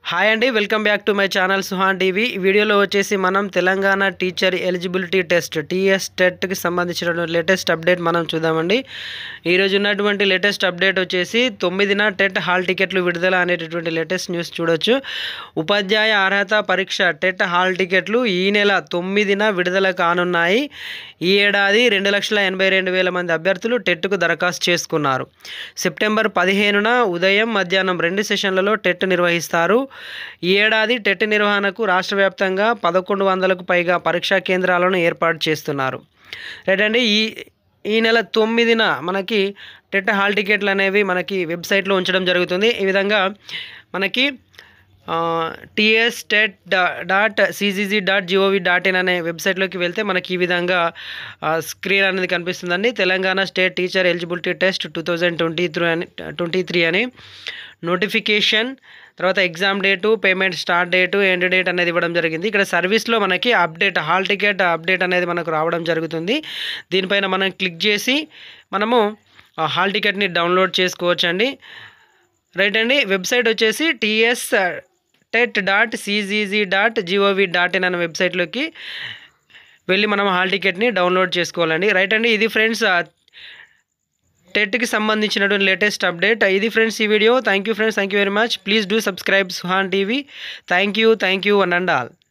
hi అండి welcome back to my channel Suhan TV ఈ వీడియోలో వచ్చేసి మనం Telangana teacher eligibility test TS టెట్కి సంబంధించిన లేటెస్ట్ అప్డేట్ మనం చూద్దామండి ఈరోజు ఉన్నటువంటి లేటెస్ట్ అప్డేట్ వచ్చేసి తొమ్మిదిన టెట్ హాల్ టికెట్లు విడుదల అనేటటువంటి లేటెస్ట్ న్యూస్ చూడొచ్చు ఉపాధ్యాయ అర్హత పరీక్ష టెట్ హాల్ టికెట్లు ఈ నెల తొమ్మిదిన విడుదల కానున్నాయి ఈ ఏడాది రెండు లక్షల ఎనభై రెండు వేల మంది అభ్యర్థులు టెట్కు దరఖాస్తు చేసుకున్నారు సెప్టెంబర్ పదిహేనున ఉదయం మధ్యాహ్నం రెండు సెషన్లలో టెట్ నిర్వహిస్తారు ఈ ఏడాది టెట్ నిర్వహణకు రాష్ట్ర వ్యాప్తంగా పదకొండు వందలకు పైగా పరీక్షా కేంద్రాలను ఏర్పాటు చేస్తున్నారు రైట్ అండి ఈ ఈ నెల తొమ్మిదిన మనకి టెట్ హాల్ టికెట్లు అనేవి మనకి వెబ్సైట్లో ఉంచడం జరుగుతుంది ఈ విధంగా మనకి TS TET dot CGG dot gov dot in అనే వెబ్సైట్లోకి వెళ్తే మనకి ఈ విధంగా స్క్రీన్ అనేది కనిపిస్తుందండి Telangana state teacher eligibility test two thousand twenty three అని ట్వంటీ త్రీ అని నోటిఫికేషన్ తర్వాత exam date payment start date end date అనేది ఇవ్వడం జరిగింది ఇక్కడ సర్వీస్లో మనకి అప్డేట్ హాల్ టికెట్ అప్డేట్ అనేది మనకు రావడం జరుగుతుంది దీనిపైన మనం క్లిక్ చేసి మనము ఆ హాల్ టికెట్ని డౌన్లోడ్ చేసుకోవచ్చండి రైట్ అండి వెబ్సైట్ వచ్చేసి TS TET dot CGG dot gov dot in అనే వెబ్సైట్లోకి వెళ్ళి మనం హాల్ టికెట్ని డౌన్లోడ్ చేసుకోవాలండి రైట్ అండి ఇది ఫ్రెండ్స్ టెట్కి సంబంధించినటువంటి లేటెస్ట్ అప్డేట్ ఇది ఫ్రెండ్స్ ఈ video thank you friends thank you very much please do subscribe Suhan TV thank you thank you one and all